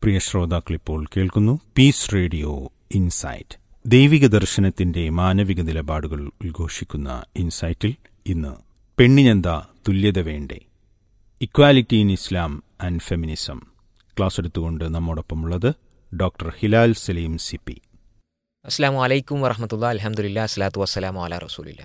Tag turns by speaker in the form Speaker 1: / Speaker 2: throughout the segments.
Speaker 1: പ്രിയ ശ്രോതാക്കളിപ്പോൾ കേൾക്കുന്നു piece radio insight ദൈവിക ദർശനത്തിന്റെ മാനവിക നിലപാടുകൾ ഉദ്ഘോഷിക്കുന്ന ഇൻസൈറ്റിൽ ഇന്ന് പെണ്ണിനെന്താ തുല്യത വേണ്ടേ equality in Islam and feminism class എടുത്തുകൊണ്ട് നമ്മോടൊപ്പമുള്ളത് doctor Hilal Saleem C P
Speaker 2: അസ്സാം വലൈക്കും വറഹമത്തുള്ള അലഹമുല്ല അസ്ലാത്തു വസ്സലാമു അല റസൂലില്ല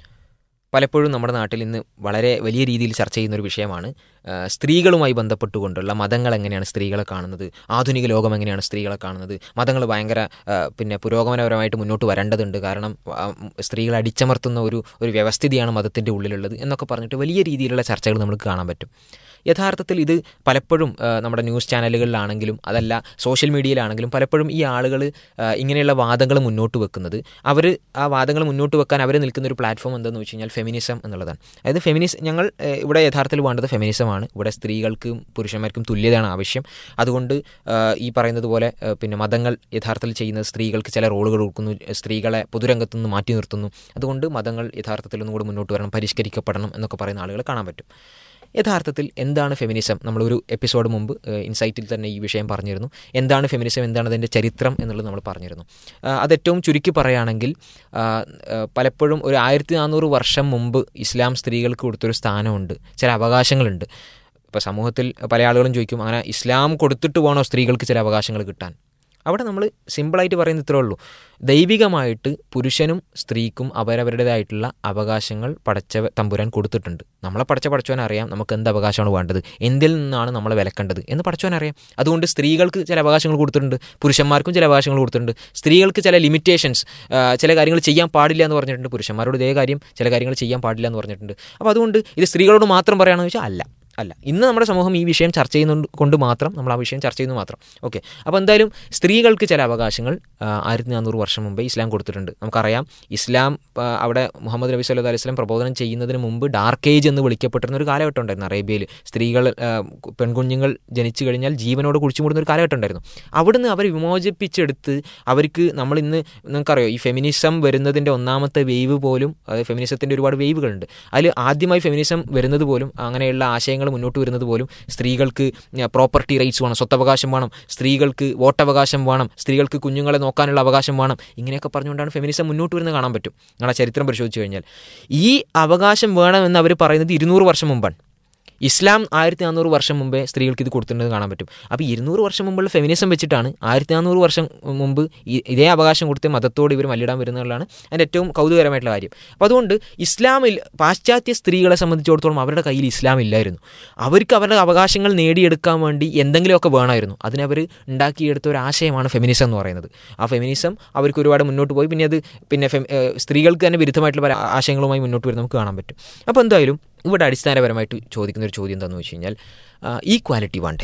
Speaker 2: പലപ്പോഴും നമ്മുടെ നാട്ടിൽ ഇന്ന് വളരെ വലിയ രീതിയിൽ ചർച്ച ചെയ്യുന്ന ഒരു വിഷയമാണ് ആ, സ്ത്രീകളുമായി ബന്ധപ്പെട്ടുകൊണ്ടുള്ള മതങ്ങൾ എങ്ങനെയാണ് സ്ത്രീകളെ കാണുന്നത് ആധുനിക ലോകം എങ്ങനെയാണ് സ്ത്രീകളെ കാണുന്നത് മതങ്ങൾ ഭയങ്കര ആ, പിന്നെ പുരോഗമനപരമായിട്ട് മുന്നോട്ട് വരേണ്ടതുണ്ട് കാരണം ആ, സ്ത്രീകളെ അടിച്ചമർത്തുന്ന ഒരു ഒരു വ്യവസ്ഥിതിയാണ് മതത്തിൻ്റെ ഉള്ളിലുള്ളത് എന്നൊക്കെ പറഞ്ഞിട്ട് വലിയ രീതിയിലുള്ള ചർച്ചകൾ നമുക്ക് കാണാൻ പറ്റും യഥാർത്ഥത്തിൽ ഇത് പലപ്പോഴും ആ, നമ്മുടെ ന്യൂസ് ചാനലുകളിലാണെങ്കിലും അതല്ല സോഷ്യൽ മീഡിയയിലാണെങ്കിലും പലപ്പോഴും ഈ ആളുകൾ ഇങ്ങനെയുള്ള വാദങ്ങൾ മുന്നോട്ട് വെക്കുന്നത് അവർ ആ വാദങ്ങൾ മുന്നോട്ട് വെക്കാൻ അവർ നിൽക്കുന്ന ഒരു പ്ലാറ്റ്ഫോം എന്താണെന്ന് വെച്ച് കഴിഞ്ഞാൽ ഫെമിനിസം എന്നുള്ളതാണ് അതായത് ഫെമിനിസ് ഞങ്ങൾ ആ, ഇവിടെ യഥാർത്ഥത്തിൽ വേണ്ടത് ഫെമിനിസമാണ് ഇവിടെ സ്ത്രീകൾക്കും പുരുഷന്മാർക്കും തുല്യതയാണ് ആവശ്യം അതുകൊണ്ട് ആ, ഈ പറയുന്നത് പോലെ ആ, പിന്നെ മതങ്ങൾ യഥാർത്ഥത്തിൽ ചെയ്യുന്നത് സ്ത്രീകൾക്ക് ചില റോളുകൾ കൊടുക്കുന്നു സ്ത്രീകളെ പൊതുരംഗത്തു നിന്ന് മാറ്റി നിർത്തുന്നു അതുകൊണ്ട് മതങ്ങൾ യഥാർത്ഥത്തിൽ ഒന്നും കൂടി മുന്നോട്ട് വരണം പരിഷ്കരിക്കപ്പെടണം എന്നൊക്കെ പറയുന്ന ആളുകളെ കാണാൻ പറ്റും യഥാർത്ഥത്തിൽ എന്താണ് ഫെമിനിസം നമ്മളൊരു എപ്പിസോഡ് മുമ്പ് ഏഹ്, ഇൻസൈറ്റിൽ തന്നെ ഈ വിഷയം പറഞ്ഞിരുന്നു എന്താണ് ഫെമിനിസം എന്താണ് അതിൻ്റെ ചരിത്രം എന്നുള്ളത് നമ്മൾ പറഞ്ഞിരുന്നു ആ, അത് ഏറ്റവും ചുരുക്കി പറയുകയാണെങ്കിൽ ആ, ആ, പലപ്പോഴും ഒരു ആയിരത്തി നാനൂറ് വർഷം മുമ്പ് ഇസ്ലാം സ്ത്രീകൾക്ക് കൊടുത്തൊരു സ്ഥാനമുണ്ട് ചില അവകാശങ്ങളുണ്ട് ഇപ്പോൾ സമൂഹത്തിൽ പല ആളുകളും ചോദിക്കും അങ്ങനെ ഇസ്ലാം കൊടുത്തിട്ട് വേണോ സ്ത്രീകൾക്ക് ചില അവകാശങ്ങൾ കിട്ടാൻ അവിടെ നമ്മൾ സിമ്പിളായിട്ട് പറയുന്നത് ഇത്രേ ഉള്ളൂ ദൈവികമായിട്ട് പുരുഷനും സ്ത്രീക്കും അവരവരുടേതായിട്ടുള്ള അവകാശങ്ങൾ പടച്ച തമ്പുരാൻ കൊടുത്തിട്ടുണ്ട് നമ്മളെ പടച്ച പടച്ചവൻ അറിയാം നമുക്ക് എന്ത് അവകാശമാണ് വേണ്ടത് എന്തിൽ നിന്നാണ് നമ്മളെ വിലക്കേണ്ടത് എന്ന് പടച്ചവൻ അറിയാം അതുകൊണ്ട് സ്ത്രീകൾക്ക് ചില അവകാശങ്ങൾ കൊടുത്തിട്ടുണ്ട് പുരുഷന്മാർക്കും ചില അവകാശങ്ങൾ കൊടുത്തിട്ടുണ്ട് സ്ത്രീകൾക്ക് ചില ലിമിറ്റേഷൻസ് ചില കാര്യങ്ങൾ ചെയ്യാൻ പാടില്ല എന്ന് പറഞ്ഞിട്ടുണ്ട് പുരുഷന്മാരോട് ഇതേ കാര്യം ചില കാര്യങ്ങൾ ചെയ്യാൻ പാടില്ല എന്ന് പറഞ്ഞിട്ടുണ്ട് അപ്പോൾ അതുകൊണ്ട് ഇത് സ്ത്രീകളോട് മാത്രം പറയുകയാണെന്ന് വെച്ചാൽ അല്ല അല്ല ഇന്ന് നമ്മുടെ സമൂഹം ഈ വിഷയം ചർച്ച ചെയ്യുന്നത് കൊണ്ട് മാത്രം നമ്മൾ ആ വിഷയം ചർച്ച ചെയ്യുന്നു മാത്രം ഓക്കെ അപ്പോൾ എന്തായാലും സ്ത്രീകൾക്ക് ചില അവകാശങ്ങൾ ആയിരത്തി നാനൂറ് വർഷം മുമ്പേ ഇസ്ലാം കൊടുത്തിട്ടുണ്ട് നമുക്കറിയാം ഇസ്ലാം ആ, അവിടെ മുഹമ്മദ് നബി സല്ലു അലൈഹി സ്വലം പ്രബോധനം ചെയ്യുന്നതിന് മുമ്പ് ഡാർക്ക് ഏജ് എന്ന് വിളിക്കപ്പെട്ടിരുന്ന ഒരു കാലഘട്ടം ഉണ്ടായിരുന്നു അറേബ്യയിൽ സ്ത്രീകൾ ആ, പെൺകുഞ്ഞുങ്ങൾ ജനിച്ചു കഴിഞ്ഞാൽ ജീവനോട് കുഴിച്ചുമൂടുന്ന ഒരു കാലഘട്ടം ഉണ്ടായിരുന്നു അവിടുന്ന് അവർ വിമോചിപ്പിച്ചെടുത്ത് അവർക്ക് നമ്മൾ ഇന്ന് നിങ്ങൾക്കറിയോ ഈ ഫെമിനിസം വരുന്നതിൻ്റെ ഒന്നാമത്തെ വേവ് പോലും അതായത് ഫെമിനിസത്തിൻ്റെ ഒരുപാട് വേവുകളുണ്ട് അതിൽ ആദ്യമായി ഫെമിനിസം വരുന്നത് പോലും അങ്ങനെയുള്ള ആശയങ്ങൾ മുന്നോട്ട് വരുന്നത് പോലും സ്ത്രീകൾക്ക് പ്രോപ്പർട്ടി റൈറ്റ്സ് വേണം സ്വത്തവകാശം വേണം സ്ത്രീകൾക്ക് വോട്ടവകാശം വേണം സ്ത്രീകൾക്ക് കുഞ്ഞുങ്ങളെ നോക്കാനുള്ള അവകാശം വേണം ഇങ്ങനെയൊക്കെ പറഞ്ഞുകൊണ്ടാണ് ഫെമിനിസം മുന്നോട്ട് വരുന്നത് കാണാൻ പറ്റും നിങ്ങളെ ചരിത്രം പരിശോധിച്ച് കഴിഞ്ഞാൽ ഈ അവകാശം വേണമെന്ന് അവർ പറയുന്നത് ഇരുന്നൂറ് വർഷം മുമ്പാണ് ഇസ്ലാം ആയിരത്തി നാനൂറ് വർഷം മുമ്പേ സ്ത്രീകൾക്ക് ഇത് കൊടുത്തിട്ടുണ്ടെന്ന് കാണാൻ പറ്റും അപ്പോൾ ഇരുന്നൂറ് വർഷം മുമ്പുള്ള ഫെമിനിസം വെച്ചിട്ടാണ് ആയിരത്തി നാനൂറ് വർഷം മുമ്പ് ഈ- ഇതേ അവകാശം കൊടുത്ത് മതത്തോട് ഇവർ മല്ലിടാൻ വരുന്നതാണ് അതിൻ്റെ ഏറ്റവും കൗതുകരമായിട്ടുള്ള കാര്യം അപ്പോൾ അതുകൊണ്ട് ഇസ്ലാമിൽ പാശ്ചാത്യ സ്ത്രീകളെ സംബന്ധിച്ചിടത്തോളം അവരുടെ കയ്യിൽ ഇസ്ലാം ഇല്ലായിരുന്നു അവർക്ക് അവരുടെ അവകാശങ്ങൾ നേടിയെടുക്കാൻ വേണ്ടി എന്തെങ്കിലുമൊക്കെ വേണമായിരുന്നു അതിനവർ ഉണ്ടാക്കിയെടുത്ത ഒരു ആശയമാണ് ഫെമിനിസം എന്ന് പറയുന്നത് ആ ഫെമിനിസം അവർക്ക് ഒരുപാട് മുന്നോട്ട് പോയി പിന്നെ അത് പിന്നെ ഫെം- ഏഹ് സ്ത്രീകൾക്ക് തന്നെ വിരുദ്ധമായിട്ടുള്ള പല ആശയങ്ങളുമായി മുന്നോട്ട് വരുന്നത് നമുക്ക് കാണാൻ പറ്റും അപ്പോൾ എന്തായാലും ഇവിടെ അടിസ്ഥാനപരമായിട്ട് ചോദിക്കുന്ന ഒരു ചോദ്യം എന്താണെന്ന് വെച്ച് കഴിഞ്ഞാൽ ഈക്വാലിറ്റി വേണ്ടേ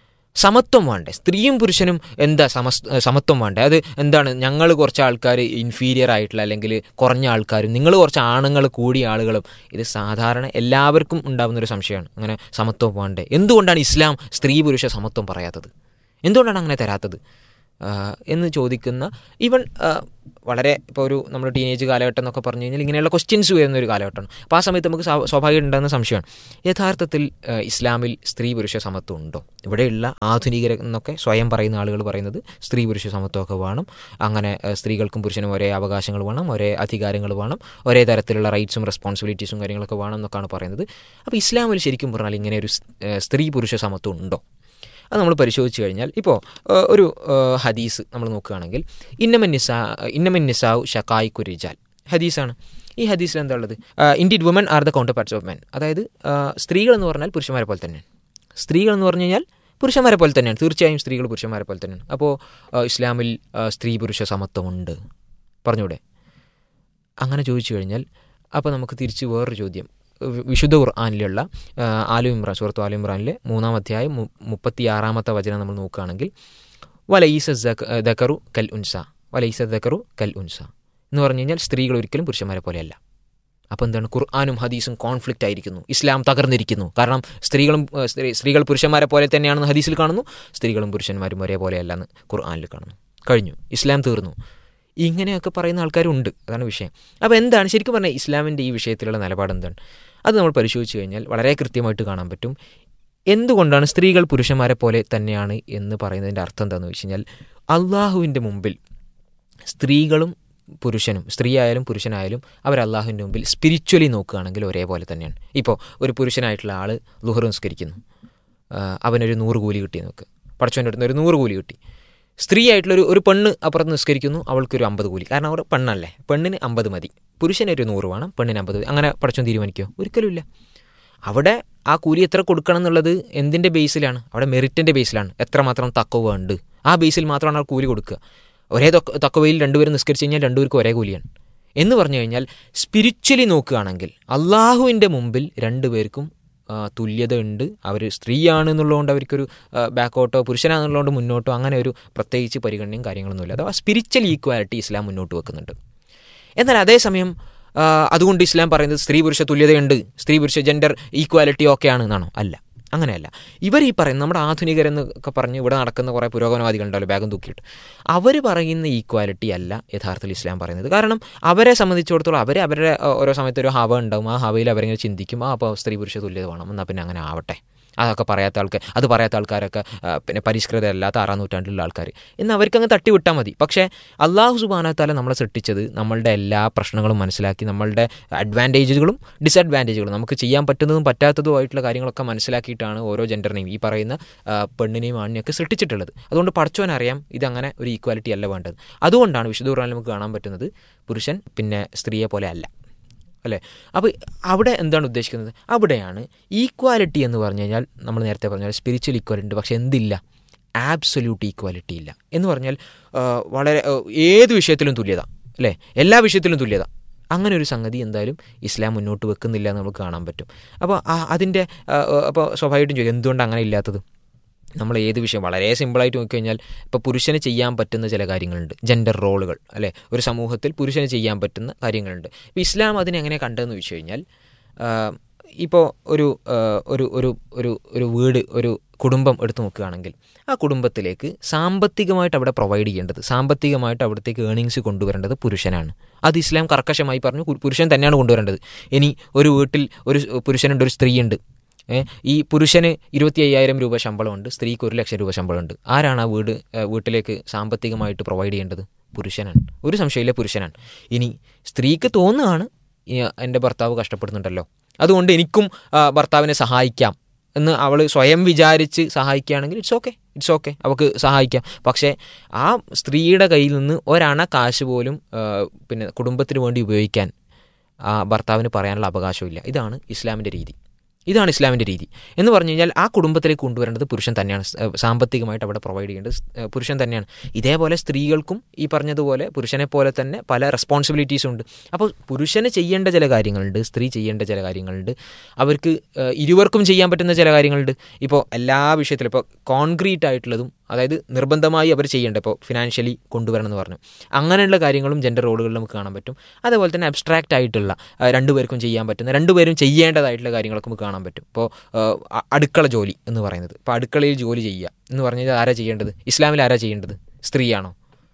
Speaker 2: സമത്വം വേണ്ടേ സ്ത്രീയും പുരുഷനും എന്താ സമസ് സമത്വം വേണ്ടേ അത് എന്താണ് ഞങ്ങൾ കുറച്ച് ആൾക്കാർ ഇൻഫീരിയർ ആയിട്ടുള്ള അല്ലെങ്കിൽ കുറഞ്ഞ ആൾക്കാരും നിങ്ങൾ കുറച്ച് ആണുങ്ങൾ കൂടിയ ആളുകളും ഇത് സാധാരണ എല്ലാവർക്കും ഉണ്ടാകുന്ന ഒരു സംശയമാണ് അങ്ങനെ സമത്വം വേണ്ടേ എന്തുകൊണ്ടാണ് ഇസ്ലാം സ്ത്രീ പുരുഷ സമത്വം പറയാത്തത് എന്തുകൊണ്ടാണ് അങ്ങനെ തരാത്തത് ആ, എന്ന് ചോദിക്കുന്ന ഈവൻ ആ, വളരെ ഇപ്പോൾ ഒരു നമ്മുടെ ടീനേജ് കാലഘട്ടം എന്നൊക്കെ പറഞ്ഞു കഴിഞ്ഞാൽ ഇങ്ങനെയുള്ള ക്വസ്റ്റ്യൻസ് വരുന്ന ഒരു കാലഘട്ടമാണ് അപ്പോൾ ആ സമയത്ത് നമുക്ക് സ്വാ- സ്വാഭാവികം ഉണ്ടാകുന്ന സംശയമാണ് യഥാർത്ഥത്തിൽ ആ, ഇസ്ലാമിൽ സ്ത്രീ പുരുഷ സമത്വം ഉണ്ടോ ഇവിടെയുള്ള ആധുനികർ എന്നൊക്കെ സ്വയം പറയുന്ന ആളുകൾ പറയുന്നത് സ്ത്രീ പുരുഷ സമത്വമൊക്കെ വേണം അങ്ങനെ ആ, സ്ത്രീകൾക്കും പുരുഷനും ഒരേ അവകാശങ്ങൾ വേണം ഒരേ അധികാരങ്ങൾ വേണം ഒരേ തരത്തിലുള്ള റൈറ്റ്സും റെസ്പോൺസിബിലിറ്റീസും കാര്യങ്ങളൊക്കെ വേണം എന്നൊക്കെയാണ് പറയുന്നത് അപ്പോൾ ഇസ്ലാമിൽ ശരിക്കും പറഞ്ഞാൽ ഇങ്ങനെ ഒരു സ്- ആ, സ്ത്രീ പുരുഷ സമത്വം ഉണ്ടോ അത് നമ്മൾ പരിശോധിച്ച് കഴിഞ്ഞാൽ ഇപ്പോൾ ഏഹ്, ഒരു ഏഹ്, ഹദീസ് നമ്മൾ നോക്കുകയാണെങ്കിൽ ഇന്നമൻ നിസാ ഇന്നമൻ നിസാവ് ഷക്കായ് കുരിജാൽ ഹദീസാണ് ഈ ഹദീസിൽ എന്താ ഉള്ളത് indeed women are the counterparts of men അതായത് ഏഹ്, സ്ത്രീകൾ എന്ന് പറഞ്ഞാൽ പുരുഷന്മാരെ പോലെ തന്നെയാണ് സ്ത്രീകൾ എന്ന് പറഞ്ഞു കഴിഞ്ഞാൽ പുരുഷന്മാരെ പോലെ തന്നെയാണ് തീർച്ചയായും സ്ത്രീകൾ പുരുഷന്മാരെ പോലെ തന്നെയാണ് അപ്പോൾ ഏഹ്, ഇസ്ലാമിൽ ഏഹ്, സ്ത്രീ പുരുഷ സമത്വമുണ്ട് പറഞ്ഞൂടെ അങ്ങനെ ചോദിച്ചു കഴിഞ്ഞാൽ അപ്പോൾ നമുക്ക് തിരിച്ച് വേറൊരു ചോദ്യം വി- വിശുദ്ധ ഖുർആാനിലുള്ള ആ, ആലു ഇമ്രാൻ സുഹൃത്തു ആലു ഇമ്രാനിലെ മൂന്നാം അധ്യായം മു- മുപ്പത്തി ആറാമത്തെ വചനം നമ്മൾ നോക്കുകയാണെങ്കിൽ വലൈസ ദക- ദക്കറു കൽ ഉൻസ വലൈസ ദക്കറു കൽ ഉൻസ എന്ന് പറഞ്ഞു കഴിഞ്ഞാൽ സ്ത്രീകൾ ഒരിക്കലും പുരുഷന്മാരെ പോലെയല്ല അപ്പോൾ എന്താണ് ഖുർആാനും ഹദീസും കോൺഫ്ലിക്റ്റ് ആയിരിക്കുന്നു ഇസ്ലാം തകർന്നിരിക്കുന്നു കാരണം സ്ത്രീകളും ഏഹ്, സ്ത്രീ- സ്ത്രീകൾ പുരുഷന്മാരെ പോലെ തന്നെയാണെന്ന് ഹദീസിൽ കാണുന്നു സ്ത്രീകളും പുരുഷന്മാരും ഒരേപോലെയല്ല എന്ന് ഖുർആാനിൽ കാണുന്നു കഴിഞ്ഞു ഇസ്ലാം തീർന്നു ഇങ്ങനെയൊക്കെ പറയുന്ന ആൾക്കാരുണ്ട് അതാണ് വിഷയം അപ്പോൾ എന്താണ് ശരിക്കും പറഞ്ഞാൽ ഇസ്ലാമിൻ്റെ ഈ വിഷയത്തിലുള്ള നിലപാട് എന്താണ് അത് നമ്മൾ പരിശോധിച്ച് കഴിഞ്ഞാൽ വളരെ കൃത്യമായിട്ട് കാണാൻ പറ്റും എന്തുകൊണ്ടാണ് സ്ത്രീകൾ പുരുഷന്മാരെ പോലെ തന്നെയാണ് എന്ന് പറയുന്നതിൻ്റെ അർത്ഥം എന്താണെന്ന് വെച്ച് കഴിഞ്ഞാൽ അള്ളാഹുവിൻ്റെ മുമ്പിൽ സ്ത്രീകളും പുരുഷനും സ്ത്രീ ആയാലും പുരുഷനായാലും അവർ അള്ളാഹുവിൻ്റെ മുമ്പിൽ സ്പിരിച്വലി നോക്കുകയാണെങ്കിൽ ഒരേപോലെ തന്നെയാണ് ഇപ്പോൾ ഒരു പുരുഷനായിട്ടുള്ള ആൾ ലുഹർ നിസ്കരിക്കുന്നു ആ, അവനൊരു നൂറ് കൂലി കിട്ടി നോക്ക് പടച്ചവൻ്റെ അടുത്ത് ഒരു നൂറ് കൂലി കിട്ടി സ്ത്രീ ആയിട്ടുള്ള ഒരു ഒരു പെണ്ണ് അപ്പുറത്ത് നിസ്കരിക്കുന്നു അവൾക്കൊരു അമ്പത് കൂലി കാരണം അവർ പെണ്ണല്ലേ പെണ്ണിന് അമ്പത് മതി പുരുഷന് ഒരു നൂറ് വേണം പെണ്ണിന് അമ്പത് അങ്ങനെ പടച്ചവൻ തീരുമാനിക്കുമോ ഒരിക്കലുമില്ല അവിടെ ആ കൂലി എത്ര കൊടുക്കണം എന്നുള്ളത് എന്തിൻ്റെ ബേസിലാണ് അവിടെ മെറിറ്റിൻ്റെ ബേസിലാണ് എത്രമാത്രം തക്കവ ഉണ്ട് ആ ബേസിൽ മാത്രമാണ് ആ കൂലി കൊടുക്കുക ഒരേ തൊക്ക തക്കവയിൽ രണ്ടുപേരും നിസ്കരിച്ച് കഴിഞ്ഞാൽ രണ്ടുപേർക്കും ഒരേ കൂലിയാണ് എന്ന് പറഞ്ഞു കഴിഞ്ഞാൽ സ്പിരിച്വലി നോക്കുകയാണെങ്കിൽ അള്ളാഹുവിൻ്റെ മുമ്പിൽ രണ്ടുപേർക്കും ആ, തുല്യത ഉണ്ട് അവർ സ്ത്രീയാണ് എന്നുള്ളതുകൊണ്ട് അവർക്കൊരു ബാക്കോട്ടോ പുരുഷനാണെന്നുള്ളതുകൊണ്ട് മുന്നോട്ടോ അങ്ങനെ ഒരു പ്രത്യേകിച്ച് പരിഗണനയും കാര്യങ്ങളൊന്നുമില്ല അഥവാ സ്പിരിച്വൽ ഈക്വാലിറ്റി ഇസ്ലാം മുന്നോട്ട് വെക്കുന്നുണ്ട് എന്നാൽ അതേസമയം ആ, അതുകൊണ്ട് ഇസ്ലാം പറയുന്നത് സ്ത്രീ പുരുഷ തുല്യതയുണ്ട് സ്ത്രീ പുരുഷ ജെൻഡർ ഈക്വാലിറ്റി ഓക്കെ ആണ് എന്നാണോ അല്ല അങ്ങനെയല്ല ഇവർ ഈ പറയുന്ന നമ്മുടെ ആധുനികരെന്നൊക്കെ പറഞ്ഞ് ഇവിടെ നടക്കുന്ന കുറേ പുരോഗമനവാദികളുണ്ടല്ലോ ബാഗും തൂക്കിയിട്ട് അവർ പറയുന്ന ഈക്വാലിറ്റി അല്ല യഥാർത്ഥത്തിൽ ഇസ്ലാം പറയുന്നത് കാരണം അവരെ സംബന്ധിച്ചിടത്തോളം അവർ അവരുടെ ആ, ഓരോ സമയത്ത് ഒരു ഹവ ഉണ്ടാവും ആ ഹവയിൽ അവരിങ്ങനെ ചിന്തിക്കും ആ അപ്പോൾ സ്ത്രീ പുരുഷ തുല്യത വേണം എന്നാൽ പിന്നെ അങ്ങനെ ആവട്ടെ അതൊക്കെ പറയാത്ത ആൾക്കാർ അത് പറയാത്ത ആൾക്കാരൊക്കെ ആ, പിന്നെ പരിഷ്കൃതമല്ലാത്ത ആറാം നൂറ്റാണ്ടിലുള്ള ആൾക്കാർ എന്ന് അവർക്കങ്ങ് തട്ടി വിട്ടാൽ മതി പക്ഷേ അള്ളാഹു സുബാനത്താല നമ്മളെ സൃഷ്ടിച്ചത് നമ്മളുടെ എല്ലാ പ്രശ്നങ്ങളും മനസ്സിലാക്കി നമ്മളുടെ അഡ്വാൻറ്റേജുകളും ഡിസഡ്വാൻറ്റേജുകളും നമുക്ക് ചെയ്യാൻ പറ്റുന്നതും പറ്റാത്തതുമായിട്ടുള്ള കാര്യങ്ങളൊക്കെ മനസ്സിലാക്കിയിട്ടാണ് ഓരോ ജെൻഡറിനെയും ഈ പറയുന്ന ആ, പെണ്ണിനെയും ആണിനെയൊക്കെ സൃഷ്ടിച്ചിട്ടുള്ളത് അതുകൊണ്ട് പഠിച്ചവനറിയാം ഇതങ്ങനെ ഒരു ഈക്വാലിറ്റി അല്ല വേണ്ടത് അതുകൊണ്ടാണ് വിശുദ്ധ ഖുർആനിൽ നമുക്ക് കാണാൻ പറ്റുന്നത് പുരുഷൻ പിന്നെ സ്ത്രീയെ പോലെ അല്ല അല്ലേ അപ്പോൾ അവിടെ എന്താണ് ഉദ്ദേശിക്കുന്നത് അവിടെയാണ് ഈക്വാലിറ്റി എന്ന് പറഞ്ഞു കഴിഞ്ഞാൽ നമ്മൾ നേരത്തെ പറഞ്ഞാൽ സ്പിരിച്വൽ ഈക്വാലിറ്റി ഉണ്ട് പക്ഷെ എന്തില്ല ആബ്സൊല്യൂട്ട് ഈക്വാലിറ്റി ഇല്ല എന്ന് പറഞ്ഞാൽ ആ, വളരെ ആ, ഏത് വിഷയത്തിലും തുല്യത അല്ലേ എല്ലാ വിഷയത്തിലും തുല്യത അങ്ങനെ ഒരു സംഗതി എന്തായാലും ഇസ്ലാം മുന്നോട്ട് വെക്കുന്നില്ല എന്ന് നമുക്ക് കാണാൻ പറ്റും അപ്പോൾ അതിൻ്റെ അപ്പോൾ സ്വാഭാവികമായിട്ടും ചോദിക്കും എന്തുകൊണ്ട് അങ്ങനെ ഇല്ലാത്തത് നമ്മൾ ഏത് വിഷയം വളരെ സിമ്പിളായിട്ട് നോക്കിക്കഴിഞ്ഞാൽ ഇപ്പോൾ പുരുഷന് ചെയ്യാൻ പറ്റുന്ന ചില കാര്യങ്ങളുണ്ട് ജെൻഡർ റോളുകൾ അല്ലേ ഒരു സമൂഹത്തിൽ പുരുഷന് ചെയ്യാൻ പറ്റുന്ന കാര്യങ്ങളുണ്ട് ഇപ്പോൾ ഇസ്ലാം അതിനെ എങ്ങനെ കണ്ടതെന്ന് വെച്ച് കഴിഞ്ഞാൽ ഇപ്പോൾ ഒരു ആ, ഒരു ഒരു ഒരു ഒരു വീട് ഒരു കുടുംബം എടുത്തു നോക്കുകയാണെങ്കിൽ ആ കുടുംബത്തിലേക്ക് സാമ്പത്തികമായിട്ട് അവിടെ പ്രൊവൈഡ് ചെയ്യേണ്ടത് സാമ്പത്തികമായിട്ട് അവിടത്തേക്ക് ഏണിങ്സ് കൊണ്ടുവരേണ്ടത് പുരുഷനാണ് അത് ഇസ്ലാം കർക്കശമായി പറഞ്ഞു കു- പുരുഷൻ തന്നെയാണ് കൊണ്ടുവരേണ്ടത് ഇനി ഒരു വീട്ടിൽ ഒരു സ് പുരുഷനുണ്ട് ഒരു സ്ത്രീയുണ്ട് ഏ, ഈ പുരുഷന് ഇരുപത്തി അയ്യായിരം രൂപ ശമ്പളമുണ്ട് സ്ത്രീക്ക് ഒരു ലക്ഷം രൂപ ശമ്പളമുണ്ട് ആരാണ് ആ വീട് ഏ, വീട്ടിലേക്ക് സാമ്പത്തികമായിട്ട് പ്രൊവൈഡ് ചെയ്യേണ്ടത് പുരുഷനാണ് ഒരു സംശയമില്ല പുരുഷനാണ് ഇനി സ്ത്രീക്ക് തോന്നുകയാണ് ഈ, എൻ്റെ ഭർത്താവ് കഷ്ടപ്പെടുന്നുണ്ടല്ലോ അതുകൊണ്ട് എനിക്കും ആ, ഭർത്താവിനെ സഹായിക്കാം എന്ന് അവൾ സ്വയം വിചാരിച്ച് സഹായിക്കുകയാണെങ്കിൽ ഇറ്റ്സ് ഓക്കെ ഇറ്റ്സ് ഓക്കെ അവൾക്ക് സഹായിക്കാം പക്ഷേ ആ സ്ത്രീയുടെ കയ്യിൽ നിന്ന് ഒരണ കാശ് പോലും ആ, പിന്നെ കുടുംബത്തിന് വേണ്ടി ഉപയോഗിക്കാൻ ആ ഭർത്താവിന് പറയാനുള്ള അവകാശമില്ല ഇതാണ് ഇസ്ലാമിൻ്റെ രീതി ഇതാണ് ഇസ്ലാമിൻ്റെ രീതി എന്ന് പറഞ്ഞു കഴിഞ്ഞാൽ ആ കുടുംബത്തിലേക്ക് കൊണ്ടുവരേണ്ടത് പുരുഷൻ തന്നെയാണ് സ്- ഏഹ് സാമ്പത്തികമായിട്ട് അവിടെ പ്രൊവൈഡ് ചെയ്യേണ്ടത് സ്- ഏഹ് പുരുഷൻ തന്നെയാണ് ഇതേപോലെ സ്ത്രീകൾക്കും ഈ പറഞ്ഞതുപോലെ പുരുഷനെ പോലെ തന്നെ പല റെസ്പോൺസിബിലിറ്റീസും ഉണ്ട് അപ്പോൾ പുരുഷന് ചെയ്യേണ്ട ചില കാര്യങ്ങളുണ്ട് സ്ത്രീ ചെയ്യേണ്ട ചില കാര്യങ്ങളുണ്ട് അവർക്ക് ഏഹ് ഇരുവർക്കും ചെയ്യാൻ പറ്റുന്ന ചില കാര്യങ്ങളുണ്ട് ഇപ്പോൾ എല്ലാ വിഷയത്തിലും ഇപ്പോൾ കോൺക്രീറ്റ് ആയിട്ടുള്ളതും അതായത് നിർബന്ധമായി അവർ ചെയ്യേണ്ട ഇപ്പോൾ ഫിനാൻഷ്യലി കൊണ്ടുവരണം എന്ന് പറഞ്ഞു അങ്ങനെയുള്ള കാര്യങ്ങളും ജെൻഡർ റോളുകളിൽ നമുക്ക് കാണാൻ പറ്റും അതേപോലെ തന്നെ അബ്സ്ട്രാക്റ്റ് ആയിട്ടുള്ള ആ, രണ്ടുപേർക്കും ചെയ്യാൻ പറ്റുന്ന രണ്ടുപേരും ചെയ്യേണ്ടതായിട്ടുള്ള കാര്യങ്ങളൊക്കെ നമുക്ക് കാണാൻ പറ്റും ഇപ്പോൾ ആ, അടുക്കള ജോലി എന്ന് പറയുന്നത് ഇപ്പോൾ അടുക്കളയിൽ ജോലി ചെയ്യുക എന്ന് പറഞ്ഞാൽ ആരാ ചെയ്യേണ്ടത് ഇസ്ലാമിൽ ആരാ ചെയ്യേണ്ടത് സ്ത്രീയാണോ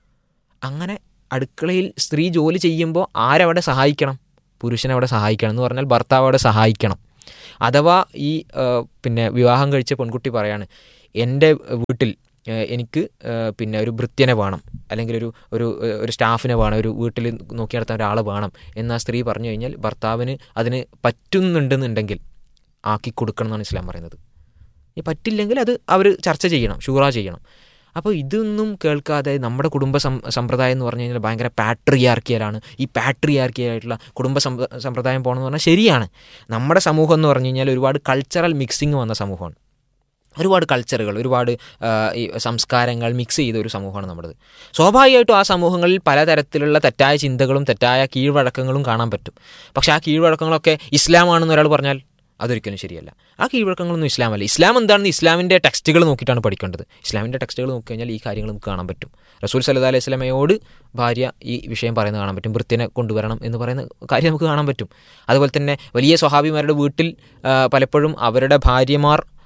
Speaker 2: അങ്ങനെ അടുക്കളയിൽ സ്ത്രീ ജോലി ചെയ്യുമ്പോൾ ആരവിടെ സഹായിക്കണം പുരുഷനവിടെ സഹായിക്കണം എന്ന് പറഞ്ഞാൽ ഭർത്താവ് അവിടെ സഹായിക്കണം അഥവാ ഈ ആ, പിന്നെ വിവാഹം കഴിച്ച പെൺകുട്ടി പറയാണ് എൻ്റെ വീട്ടിൽ ആ, എനിക്ക് ആ, പിന്നെ ഒരു ഭൃത്യനെ വേണം അല്ലെങ്കിൽ ഒരു ഒരു ഒരു സ്റ്റാഫിനെ വേണം ഒരു വീട്ടിൽ നോക്കി നടത്താൻ ഒരാൾ വേണം എന്ന് ആ സ്ത്രീ പറഞ്ഞു കഴിഞ്ഞാൽ ഭർത്താവിന് അതിന് പറ്റുന്നുണ്ടെന്നുണ്ടെങ്കിൽ ആക്കി കൊടുക്കണം എന്നാണ് ഇസ്ലാം പറയുന്നത് ഈ പറ്റില്ലെങ്കിൽ അത് അവർ ചർച്ച ചെയ്യണം ഷൂറ ചെയ്യണം അപ്പോൾ ഇതൊന്നും കേൾക്കാതെ നമ്മുടെ കുടുംബ സം സമ്പ്രദായം എന്ന് പറഞ്ഞു കഴിഞ്ഞാൽ ഭയങ്കര പാട്രിയാർക്കിയലാണ് ഈ പാട്രിയാർക്കിയായിട്ടുള്ള കുടുംബ സമ്പ്ര- സമ്പ്രദായം പോകണമെന്ന് പറഞ്ഞാൽ ശരിയാണ് നമ്മുടെ സമൂഹം എന്ന് പറഞ്ഞു കഴിഞ്ഞാൽ ഒരുപാട് കൾച്ചറൽ മിക്സിങ് വന്ന സമൂഹമാണ് ഒരുപാട് കൾച്ചറുകൾ ഒരുപാട് ആ, ഈ സംസ്കാരങ്ങൾ മിക്സ് ചെയ്ത ഒരു സമൂഹമാണ് നമ്മുടേത് സ്വാഭാവികമായിട്ടും ആ സമൂഹങ്ങളിൽ പലതരത്തിലുള്ള തെറ്റായ ചിന്തകളും തെറ്റായ കീഴ്വഴക്കങ്ങളും കാണാൻ പറ്റും പക്ഷേ ആ കീഴ്വഴക്കങ്ങളൊക്കെ ഇസ്ലാമാണെന്ന് ഒരാൾ പറഞ്ഞാൽ അതൊരിക്കലും ശരിയല്ല ആ കീഴ്വഴക്കങ്ങളൊന്നും ഇസ്ലാമല്ല ഇസ്ലാം എന്താണെന്ന് ഇസ്ലാമിൻ്റെ ടെക്സ്റ്റുകൾ നോക്കിയിട്ടാണ് പഠിക്കേണ്ടത് ഇസ്ലാമിൻ്റെ ടെക്സ്റ്റുകൾ നോക്കിക്കഴിഞ്ഞാൽ ഈ കാര്യങ്ങൾ നമുക്ക് കാണാൻ പറ്റും റസൂൽ സല്ലല്ലാഹു അലൈഹി സ്വലമയോട് ഭാര്യ ഈ വിഷയം പറയുന്നത് കാണാൻ പറ്റും വൃത്തിനെ കൊണ്ടുവരണം എന്ന് പറയുന്ന കാര്യം നമുക്ക് കാണാൻ പറ്റും അതുപോലെ തന്നെ വലിയ സ്വഹാബിമാരുടെ വീട്ടിൽ ആ, പലപ്പോഴും അവരുടെ ഭാര്യമാർ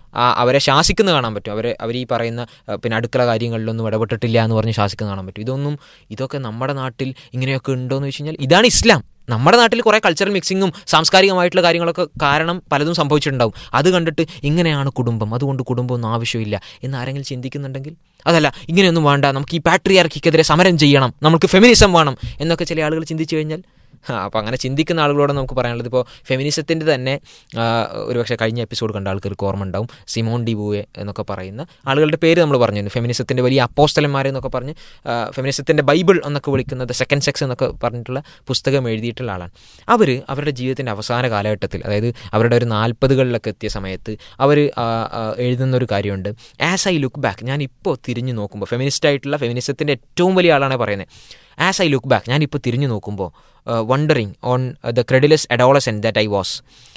Speaker 2: ആ അവരെ ശാസിക്കുന്ന കാണാൻ പറ്റും അവരെ അവർ ഈ പറയുന്ന ആ, പിന്നെ അടുക്കള കാര്യങ്ങളിലൊന്നും ഇടപെട്ടിട്ടില്ല എന്ന് പറഞ്ഞ് ശാസിക്കുന്ന കാണാൻ പറ്റും ഇതൊന്നും ഇതൊക്കെ നമ്മുടെ നാട്ടിൽ ഇങ്ങനെയൊക്കെ ഉണ്ടോ എന്ന് വെച്ച് കഴിഞ്ഞാൽ ഇതാണ് ഇസ്ലാം നമ്മുടെ നാട്ടിൽ കുറേ കൾച്ചറൽ മിക്സിങ്ങും സാംസ്കാരികമായിട്ടുള്ള കാര്യങ്ങളൊക്കെ കാരണം പലതും സംഭവിച്ചിട്ടുണ്ടാവും അത് കണ്ടിട്ട് ഇങ്ങനെയാണ് കുടുംബം അതുകൊണ്ട് കുടുംബമൊന്നും ആവശ്യമില്ല എന്ന് ആരെങ്കിലും ചിന്തിക്കുന്നുണ്ടെങ്കിൽ അതല്ല ഇങ്ങനെയൊന്നും വേണ്ട നമുക്ക് ഈ പാട്രിയാർക്കിക്കെതിരെ സമരം ചെയ്യണം നമുക്ക് ഫെമിനിസം വേണം എന്നൊക്കെ ചില ആളുകൾ ചിന്തിച്ചു കഴിഞ്ഞാൽ അപ്പോൾ അങ്ങനെ ചിന്തിക്കുന്ന ആളുകളോട് നമുക്ക് പറയാനുള്ളത് ഇപ്പോൾ ഫെമിനിസത്തിൻ്റെ തന്നെ ആ, ഒരുപക്ഷെ കഴിഞ്ഞ എപ്പിസോഡ് കണ്ട ആൾക്കാർക്ക് ഓർമ്മ ഉണ്ടാവും സിമോൺ ഡി ബൂയെ എന്നൊക്കെ പറയുന്ന ആളുകളുടെ പേര് നമ്മൾ പറഞ്ഞിരുന്നു ഫെമിനിസത്തിൻ്റെ വലിയ അപ്പോസ്റ്റലന്മാരെ എന്നൊക്കെ പറഞ്ഞ് ഫെമിനിസത്തിൻ്റെ ബൈബിൾ എന്നൊക്കെ വിളിക്കുന്നത് സെക്കൻഡ് സെക്സ് എന്നൊക്കെ പറഞ്ഞിട്ടുള്ള പുസ്തകം എഴുതിയിട്ടുള്ള ആളാണ് അവർ അവരുടെ ജീവിതത്തിൻ്റെ അവസാന കാലഘട്ടത്തിൽ അതായത് അവരുടെ ഒരു നാൽപ്പതുകളിലൊക്കെ എത്തിയ സമയത്ത് അവർ എഴുതുന്ന ഒരു കാര്യമുണ്ട് ആസ് ഐ ലുക്ക് ബാക്ക് ഞാൻ ഇപ്പോൾ തിരിഞ്ഞു നോക്കുമ്പോൾ ഫെമിനിസ്റ്റ് ആയിട്ടുള്ള ഫെമിനിസത്തിൻ്റെ ഏറ്റവും വലിയ ആളാണ് പറയുന്നത് ആസ് ഐ ലുക്ക് ബാക്ക് ഞാനിപ്പോൾ തിരിഞ്ഞു നോക്കുമ്പോൾ wondering on the credulous adolescent that I was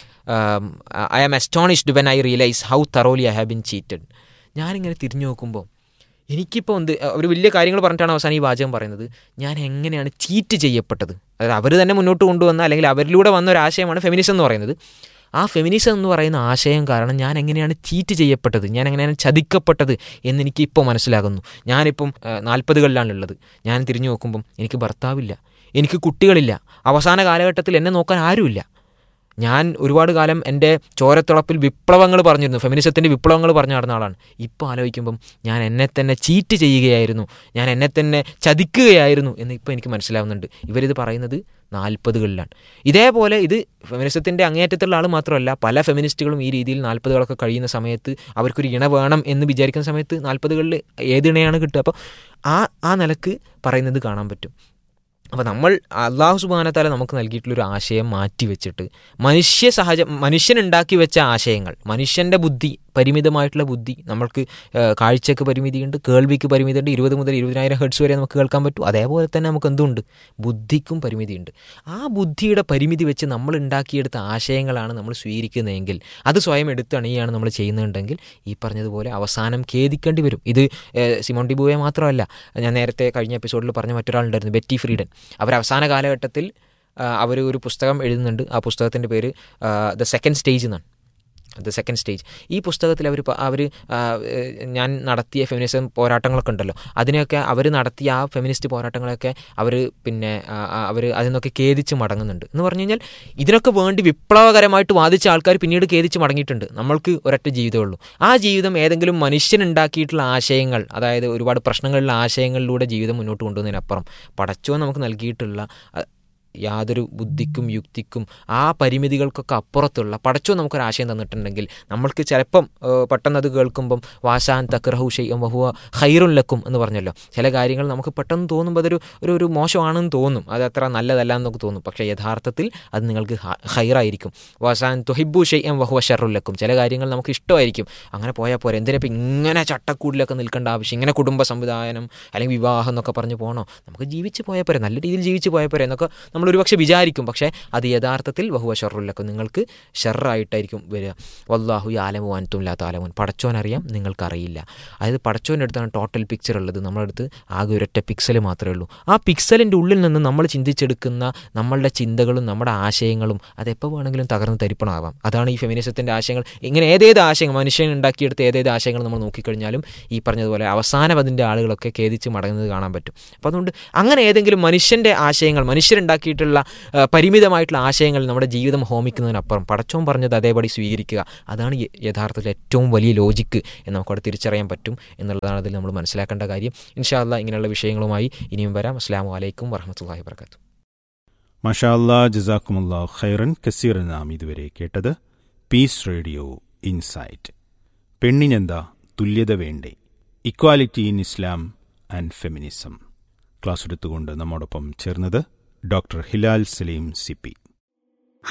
Speaker 2: I am astonished when I realise how thoroughly I have been cheated ഞാനിങ്ങനെ തിരിഞ്ഞു നോക്കുമ്പോൾ എനിക്കിപ്പോൾ എന്ത് ഒരു വലിയ കാര്യങ്ങൾ പറഞ്ഞിട്ടാണ് അവസാനം ഈ വാചകം പറയുന്നത് ഞാൻ എങ്ങനെയാണ് ചീറ്റ് ചെയ്യപ്പെട്ടത് അതായത് അവർ തന്നെ മുന്നോട്ട് കൊണ്ടുവന്ന അല്ലെങ്കിൽ അവരിലൂടെ വന്ന ഒരു ആശയമാണ് ഫെമിനിസം എന്ന് പറയുന്നത് ആ ഫെമിനിസം എന്ന് പറയുന്ന ആശയം കാരണം ഞാൻ എങ്ങനെയാണ് ചീറ്റ് ചെയ്യപ്പെട്ടത് ഞാൻ എങ്ങനെയാണ് ചതിക്കപ്പെട്ടത് എന്നെനിക്ക് ഇപ്പോൾ മനസ്സിലാകുന്നു ഞാനിപ്പം നാൽപ്പതുകളിലാണുള്ളത് ഞാൻ തിരിഞ്ഞു നോക്കുമ്പം എനിക്ക് ഭർത്താവില്ല എനിക്ക് കുട്ടികളില്ല അവസാന കാലഘട്ടത്തിൽ എന്നെ നോക്കാൻ ആരുമില്ല ഞാൻ ഒരുപാട് കാലം എൻ്റെ ചോരത്തിളപ്പിൽ വിപ്ലവങ്ങൾ പറഞ്ഞിരുന്നു ഫെമിനിസത്തിൻ്റെ വിപ്ലവങ്ങൾ പറഞ്ഞു നടന്ന ആളാണ് ഇപ്പോൾ ആലോചിക്കുമ്പം ഞാൻ എന്നെ തന്നെ ചീറ്റ് ചെയ്യുകയായിരുന്നു ഞാൻ എന്നെ തന്നെ ചതിക്കുകയായിരുന്നു എന്ന് ഇപ്പോൾ എനിക്ക് മനസ്സിലാവുന്നുണ്ട് ഇവരിത് പറയുന്നത് നാൽപ്പതുകളിലാണ് ഇതേപോലെ ഇത് ഫെമിനിസത്തിൻ്റെ അങ്ങേയറ്റത്തുള്ള ആൾ മാത്രമല്ല പല ഫെമിനിസ്റ്റുകളും ഈ രീതിയിൽ നാൽപ്പതുകളൊക്കെ കഴിയുന്ന സമയത്ത് അവർക്കൊരു ഇണ വേണം എന്ന് വിചാരിക്കുന്ന സമയത്ത് നാൽപ്പതുകളിൽ ഏത് ഇണയാണ് കിട്ടുക അപ്പോൾ ആ ആ നിലക്ക് പറയുന്നത് കാണാൻ പറ്റും അപ്പോൾ നമ്മൾ അള്ളാഹു സുബാനത്താല നമുക്ക് നൽകിയിട്ടുള്ളൊരു ആശയം മാറ്റി വെച്ചിട്ട് മനുഷ്യ സഹജ മനുഷ്യനുണ്ടാക്കി വെച്ച ആശയങ്ങൾ മനുഷ്യൻ്റെ ബുദ്ധി പരിമിതമായിട്ടുള്ള ബുദ്ധി നമ്മൾക്ക് ഏഹ്, കാഴ്ചയ്ക്ക് പരിമിതിയുണ്ട് കേൾവിക്ക് പരിമിതിയുണ്ട് ഇരുപത് മുതൽ ഇരുപതിനായിരം ഹെഡ്സ് വരെ നമുക്ക് കേൾക്കാൻ പറ്റും അതേപോലെ തന്നെ നമുക്ക് എന്തുണ്ട് ബുദ്ധിക്കും പരിമിതിയുണ്ട് ആ ബുദ്ധിയുടെ പരിമിതി വെച്ച് നമ്മൾ ഉണ്ടാക്കിയെടുത്ത ആശയങ്ങളാണ് നമ്മൾ സ്വീകരിക്കുന്നതെങ്കിൽ അത് സ്വയം എടുത്തണിയാണ് നമ്മൾ ചെയ്യുന്നുണ്ടെങ്കിൽ ഈ പറഞ്ഞതുപോലെ അവസാനം ഖേദിക്കേണ്ടി വരും ഇത് ഏഹ്, സിമോൺ ഡിബുവെ മാത്രമല്ല ഞാൻ നേരത്തെ കഴിഞ്ഞ എപ്പിസോഡിൽ പറഞ്ഞ മറ്റൊരാളുണ്ടായിരുന്നു ബെറ്റി ഫ്രീഡൻ അവർ അവസാന കാലഘട്ടത്തിൽ അവർ ഒരു പുസ്തകം എഴുതുന്നുണ്ട് ആ പുസ്തകത്തിൻ്റെ പേര് ദ സെക്കൻഡ് സ്റ്റേജ് എന്നാണ് ദ സെക്കൻഡ് സ്റ്റേജ് ഈ പുസ്തകത്തിൽ അവർ അവർ ഞാൻ നടത്തിയ ഫെമിനിസം പോരാട്ടങ്ങളൊക്കെ ഉണ്ടല്ലോ അതിനെയൊക്കെ അവർ നടത്തിയ ആ ഫെമിനിസ്റ്റ് പോരാട്ടങ്ങളൊക്കെ അവർ പിന്നെ അവർ അതിൽ നിന്നൊക്കെ ഖേദിച്ച് മടങ്ങുന്നുണ്ട് എന്ന് പറഞ്ഞു കഴിഞ്ഞാൽ ഇതിനൊക്കെ വേണ്ടി വിപ്ലവകരമായിട്ട് വാദിച്ച ആൾക്കാർ പിന്നീട് ഖേദിച്ച് മടങ്ങിയിട്ടുണ്ട് നമ്മൾക്ക് ഒരൊറ്റ ജീവിതമേ ഉള്ളൂ ആ ജീവിതം ഏതെങ്കിലും മനുഷ്യനുണ്ടാക്കിയിട്ടുള്ള ആശയങ്ങൾ അതായത് ഒരുപാട് പ്രശ്നങ്ങളിലുള്ള ആശയങ്ങളിലൂടെ ജീവിതം മുന്നോട്ട് കൊണ്ടുപോകുന്നതിനപ്പുറം പടച്ചോ നമുക്ക് നൽകിയിട്ടുള്ള അഹ്, യാതൊരു ബുദ്ധിക്കും യുക്തിക്കും ആ പരിമിതികൾക്കൊക്കെ അപ്പുറത്തുള്ള പടച്ചോ നമുക്കൊരാശയം തന്നിട്ടുണ്ടെങ്കിൽ നമ്മൾക്ക് ചിലപ്പം ഏഹ്, പെട്ടെന്ന് അത് കേൾക്കുമ്പം വാശാൻ തക്രഹു ഷെയ്യം വഹുവ ഹൈറുൻ ലക്കും എന്ന് പറഞ്ഞല്ലോ ചില കാര്യങ്ങൾ നമുക്ക് പെട്ടെന്ന് തോന്നുമ്പോൾ അതൊരു ഒരു ഒരു മോശമാണെന്ന് തോന്നും അത് അത്ര നല്ലതല്ല എന്നൊക്കെ തോന്നും പക്ഷേ യഥാർത്ഥത്തിൽ അത് നിങ്ങൾക്ക് ഹ- ഹൈറായിരിക്കും വാസാൻ തുഹിബു ഷെയ്യം വഹുവ ഷറുൻ ലക്കും ചില കാര്യങ്ങൾ നമുക്ക് ഇഷ്ടമായിരിക്കും അങ്ങനെ പോയാൽ പോരെ എന്തിനാ ഇപ്പം ഇങ്ങനെ ചട്ടക്കൂടിലൊക്കെ നിൽക്കേണ്ട ആവശ്യം ഇങ്ങനെ കുടുംബ സംവിധാനം അല്ലെങ്കിൽ വിവാഹം എന്നൊക്കെ പറഞ്ഞ് പോകണോ നമുക്ക് ജീവിച്ച് പോയാൽ പോരെ നല്ല രീതിയിൽ ജീവിച്ച് പോയാൽ പോരെ എന്നൊക്കെ നമ്മൾ ഒരുപക്ഷെ വിചാരിക്കും പക്ഷേ അത് യഥാർത്ഥത്തിൽ വഹുവ ഷറുല്ലക്കും നിങ്ങൾക്ക് ഷെറായിട്ടായിരിക്കും വരിക വല്ലാഹു യാലമു അൻതും ലാ താലമുൻ പടച്ചോനറിയാം നിങ്ങൾക്കറിയില്ല അതായത് പടച്ചോൻ്റെ അടുത്താണ് ടോട്ടൽ പിക്ചർ ഉള്ളത് നമ്മുടെ അടുത്ത് ആകെ ഒരൊറ്റ പിക്സൽ മാത്രമേ ഉള്ളൂ ആ പിക്സലിൻ്റെ ഉള്ളിൽ നിന്ന് നമ്മൾ ചിന്തിച്ചെടുക്കുന്ന നമ്മളുടെ ചിന്തകളും നമ്മുടെ ആശയങ്ങളും അതെപ്പോൾ വേണമെങ്കിലും തകർന്ന് തരിപ്പണമാവാം അതാണ് ഈ ഫെമിനിസത്തിൻ്റെ ആശയങ്ങൾ ഇങ്ങനെ ഏതേത് ആശയങ്ങൾ മനുഷ്യൻ ഉണ്ടാക്കിയെടുത്ത ഏതേത് ആശയങ്ങൾ നമ്മൾ നോക്കിക്കഴിഞ്ഞാലും ഈ പറഞ്ഞതുപോലെ അവസാനം അതിൻ്റെ ആളുകളൊക്കെ ഖേദിച്ച് മടങ്ങുന്നത് കാണാൻ പറ്റും അപ്പോൾ അതുകൊണ്ട് അങ്ങനെ ഏതെങ്കിലും മനുഷ്യൻ്റെ ആശയങ്ങൾ മനുഷ്യരുണ്ടാക്കിയിട്ടുള്ള ആ, പരിമിതമായിട്ടുള്ള ആശയങ്ങൾ നമ്മുടെ ജീവിതം ഹോമിക്കുന്നതിനപ്പുറം പടച്ചോൻ പറഞ്ഞത് അതേപടി സ്വീകരിക്കുക അതാണ് യ- യഥാർത്ഥത്തിൽ ഏറ്റവും വലിയ ലോജിക്ക് എന്ന് നമുക്കവിടെ തിരിച്ചറിയാൻ പറ്റും എന്നുള്ളതാണ് അതിൽ നമ്മൾ മനസ്സിലാക്കേണ്ട കാര്യം ഇൻഷാല്ല ഇങ്ങനെയുള്ള വിഷയങ്ങളുമായി ഇനിയും വരാം അസ്സാം വലൈക്കും വറഹമത്തല്ലാഹി വർക്കാത്തു
Speaker 1: മഷാല്ലാ ജസാക്കുമുല്ലാ ഖൈറൻ കസീർ നാം ഇതുവരെ കേട്ടത് പീസ് റേഡിയോ ഇൻസൈറ്റ് പെണ്ണിനെന്താ തുല്യത വേണ്ടേ equality in Islam and feminism class എടുത്തുകൊണ്ട് നമ്മോടൊപ്പം ചേർന്നത് doctor Hilal Saleem C P